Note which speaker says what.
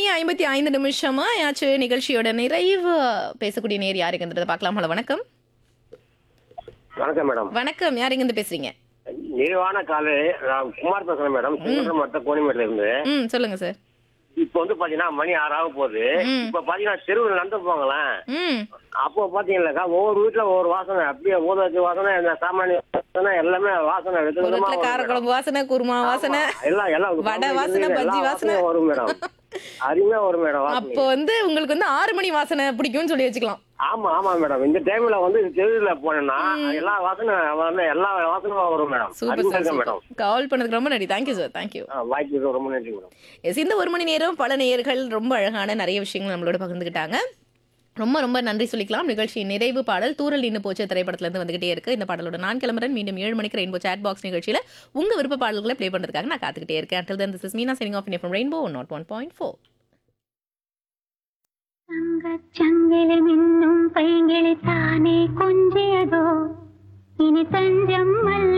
Speaker 1: ஐம்பத்தி ஐந்து நிமிஷமா ஆச்சு நிகழ்ச்சியோட நிறைவு பேசக்கூடிய நேர் யாருக்குன்றதை பார்க்கலாம் ஹலோ வணக்கம்
Speaker 2: வணக்கம் மேடம்
Speaker 1: வணக்கம் யார் இருந்து பேசுறீங்க
Speaker 2: நிறைவான காலை நான் குமார் பேசுறேன் மேடம் சுந்தரம் மத்த கோணிமேட்ல இருந்து
Speaker 1: ம் சொல்லுங்க சார்
Speaker 2: இப்ப வந்து பாத்தீங்கன்னா மணி ஆறாக போகுது
Speaker 1: ம்.
Speaker 2: இப்ப பாத்தீங்கன்னா தெருவில் நடந்து போங்களேன்
Speaker 1: ம்
Speaker 2: அப்போ பாத்தீங்கன்னாக்கா ஒவ்வொரு வீட்டுல ஒவ்வொரு வாசனை அப்படியே ஊதாச்சி வாசனை இந்த சாமானிய வாசனை எல்லாமே வாசனை வித
Speaker 1: ஒரு
Speaker 2: விதமா
Speaker 1: இடத்துல
Speaker 2: வரும் மேடம்.
Speaker 1: காரக்குழம்பு வாசனை குருமா வாசனை
Speaker 2: ஆமா, எல்லாம் எல்லாம்
Speaker 1: வடை வாசனை,
Speaker 2: எல்லா
Speaker 1: பஜ்ஜி வாசனை.
Speaker 2: வாசனையும் வரும் மேடம் அருமையா வரும் மேடம்
Speaker 1: அப்போ
Speaker 2: வாசனை
Speaker 1: வந்து உங்களுக்கு வந்து ஆறு மணி வாசனை பிடிக்கும்னு சொல்லி வச்சுக்கலாம்
Speaker 2: ஆமா ஆமா மேடம் இந்த டைம்ல வந்து தெருவில் போனேன்னா எல்லா வாசனை வந்து எல்லா வாசனையும் வரும் மேடம்
Speaker 1: சூப்பர்
Speaker 2: அருமையா
Speaker 1: சார்
Speaker 2: இருக்கு மேடம்
Speaker 1: சூப்பர் கால் பண்ணதுக்கு ரொம்ப நன்றி தேங்க்யூ சார் தேங்க்யூ
Speaker 2: ஆ, வாய்ப்புக்கு ரொம்ப நன்றி மேடம்
Speaker 1: எஸ் இந்த ஒரு மணி நேரம் பல நேயர்கள் ரொம்ப அழகான நிறைய விஷயங்கள் நம்மளோட பகிர்ந்துக்கிட்டாங்க ரொம்ப ரொம்ப நன்றி சொல்லிக்கலாம் நிகழ்ச்சியின் நிறைவு பாடல் தூரல் நின்று போச்சு திரைப்படத்துல இருந்து வந்துகிட்டே இருக்கு இந்த பாடலோட நான் கிளம்புறேன் மீண்டும் ஏழு மணிக்கு ரெயின்போ சாட் பாக்ஸ் நிகழ்ச்சியில உங்க விருப்ப பாடல்களை ப்ளே பண்றதுக்காக நான் காத்துக்கிட்டே இருக்கேன் until then this is Meena setting off from rainbow not one point four
Speaker 3: തങ്കച്ചങ്കിളി മിന്നും പൈങ്കിളി താനേ കൊഞ്ചിയതോ ഇനി തഞ്ചം അല്ല